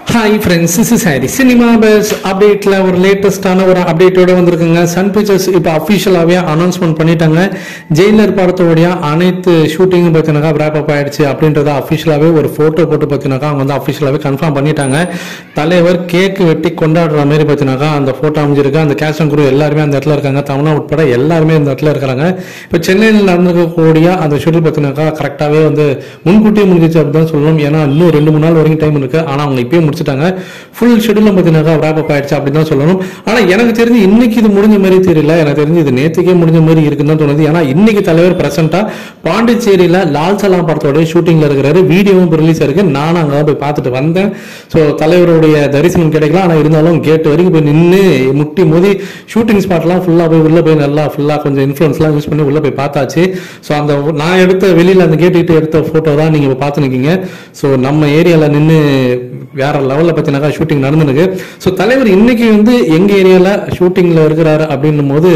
hi friends this is Harry cinema buzz அப்டேட்டில் ஒரு லேட்டஸ்டான ஒரு அப்டேட்டோட வந்திருக்குங்க சன் பிக்சர்ஸ் இப்போ அஃபிஷியலாகவே அனௌன்ஸ்மெண்ட் பண்ணிட்டாங்க ஜெயிலர் படத்தோடைய அனைத்து ஷூட்டிங்கும் பார்த்தீங்கன்னாக்கா wrap up ஆயிடுச்சு அப்படின்றத அஃபிஷியலாகவே ஒரு ஃபோட்டோ போட்டு பார்த்தீங்கன்னாக்கா அவங்க வந்து அஃபிஷியலாகவே கன்ஃபார்ம் பண்ணிட்டாங்க தலைவர் கேக் வெட்டி கொண்டாடுற மாதிரி பார்த்தீங்கன்னாக்கா அந்த ஃபோட்டோ அமைஞ்சிருக்கு அந்த கேஷ் அண்ட் குரூ எல்லாருமே அந்த இடத்துல இருக்காங்க தமிழ்நாடு உட்பட எல்லாருமே இந்த இடத்துல இருக்கிறாங்க இப்போ சென்னையில் நடந்திருக்கக்கூடிய அந்த ஷெடியூல் பார்த்தீங்கன்னாக்கா கரெக்டாகவே வந்து முன்கூட்டியே முடிஞ்சிச்சு அப்படின்னு தான் சொல்லணும் ஏன்னா இன்னும் ரெண்டு மூணு நாள் வரைக்கும் டைம் இருக்கு ஆனால் அவங்க இப்பயே முடிச்சிட்டாங்க ஃபுல் ஷெடியூலும் பார்த்தீங்கன்னாக்கா wrap up ஆயிடுச்சு அப்படின்னு தான் சொல்லணும் ஆனால் எனக்கு தெரிஞ்சு இன்னைக்கு இது முடிஞ்ச மாதிரி தெரியல எனக்கு தெரிஞ்சு இது நேற்றுக்கே முடிஞ்ச மாதிரி இருக்குன்னு தான் தோணுது ஏன்னா இன்னைக்கு தலைவர் பிரசண்டா பாண்டிச்சேரியில லால் சலாம் படத்தோட ஷூட்டிங்ல இருக்கிறாரு வீடியோவும் ரிலீஸ் இருக்கு நானும் அங்கே போய் பார்த்துட்டு வந்தேன் ஸோ தலைவருடைய தரிசனம் கிடைக்கலாம் ஆனால் இருந்தாலும் கேட் வரைக்கும் போய் நின்று முட்டி மோதி ஷூட்டிங் ஸ்பாட்லாம் ஃபுல்லாக போய் உள்ள போய் நல்லா ஃபுல்லாக கொஞ்சம் இன்ஃப்ளூன்ஸ்லாம் யூஸ் பண்ணி உள்ள போய் பார்த்தாச்சு ஸோ அந்த நான் எடுத்த வெளியில அந்த கேட்டு கிட்ட எடுத்த ஃபோட்டோ தான் நீங்க இப்போ பார்த்து நிற்கீங்க ஸோ நம்ம ஏரியாவில் நின்று வேற லெவலில் பார்த்தீங்கன்னாக்கா ஷூட்டிங் நடந்துருக்கு ஸோ தலைவர் இன்னைக்கு வந்து எங்க ஏரியாவில் ஷூட்டிங்ல இருக்கிறாரு அப்படின்னும் போது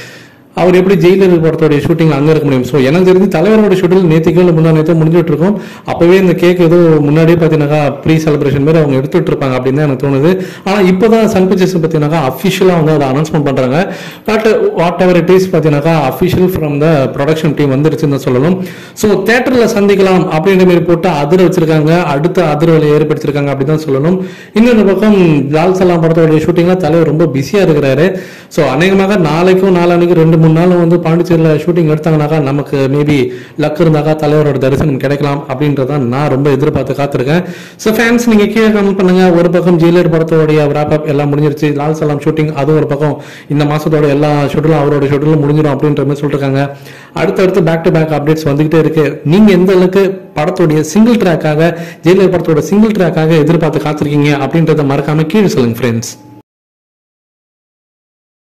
அவர் எப்படி ஜெயிலர் படத்தோடைய ஷூட்டிங் அங்க இருக்க முடியும் ஸோ எனக்கு தெரிஞ்சு தலைவரோட ஷூட்டிங் நேற்றுக்கோ இல்லை முந்தா நேற்றோ முடிஞ்சுட்டு இருக்கும் அப்பவே இந்த கேக் ஏதோ முன்னாடியே பார்த்தீங்கன்னாக்கா ப்ரீ செலிப்ரேஷன் மாதிரி அவங்க எடுத்துட்டு இருப்பாங்க அப்படின்னு தான் எனக்கு தோணுது ஆனால் இப்போதான் சன் பிக்சர்ஸ் பார்த்தீங்கன்னாக்கா அஃபிஷியலாக வந்து அதை அனௌன்ஸ்மெண்ட் பண்றாங்க but whatever it is பார்த்தீங்கன்னாக்கா official from the production team வந்துருச்சுன்னு தான் சொல்லணும் ஸோ தேட்டரில் சந்திக்கலாம் அப்படின்ற மாதிரி போட்டு அதிர வச்சிருக்காங்க அடுத்த அதிர்வலை ஏற்படுத்திருக்காங்க அப்படின்னு தான் சொல்லணும் இன்னொரு பக்கம் லால் சலாம் படத்தோடைய ஷூட்டிங்ல தலைவர் ரொம்ப பிஸியா இருக்கிறாரு ஸோ அநேகமாக நாளைக்கும் நாளானைக்கும் ரெண்டு மூணு நாளும் வந்து பாண்டிச்சேரியில் ஷூட்டிங் எடுத்தாங்கனாக்கா நமக்கு மேபி லக் இருந்தாக்கா தலைவரோட தரிசனம் கிடைக்கலாம் அப்படின்றத நான் ரொம்ப எதிர்பார்த்து காத்திருக்கேன் ஸோ ஃபேன்ஸ் நீங்க கீழே கமெண்ட் பண்ணுங்க ஒரு பக்கம் ஜெயிலர் படத்தோடைய wrap up எல்லாம் முடிஞ்சிருச்சு லால் சலாம் ஷூட்டிங் அதுவும் ஒரு பக்கம் இந்த மாசத்தோட எல்லா ஷெட்யூலும் அவரோட ஷெட்யூலும் முடிஞ்சிடும் அப்படின்ற மாதிரி சொல்லிருக்காங்க அடுத்தடுத்து பேக் டு பேக் அப்டேட்ஸ் வந்துகிட்டே இருக்கு நீங்க எந்த அளவுக்கு படத்துடைய சிங்கிள் ட்ராக்காக ஜெயிலர் படத்தோட சிங்கிள் ட்ராக்காக எதிர்பார்த்து காத்திருக்கீங்க அப்படின்றத மறக்காம கீழே சொல்லுங்க ஃப்ரெண்ட்ஸ்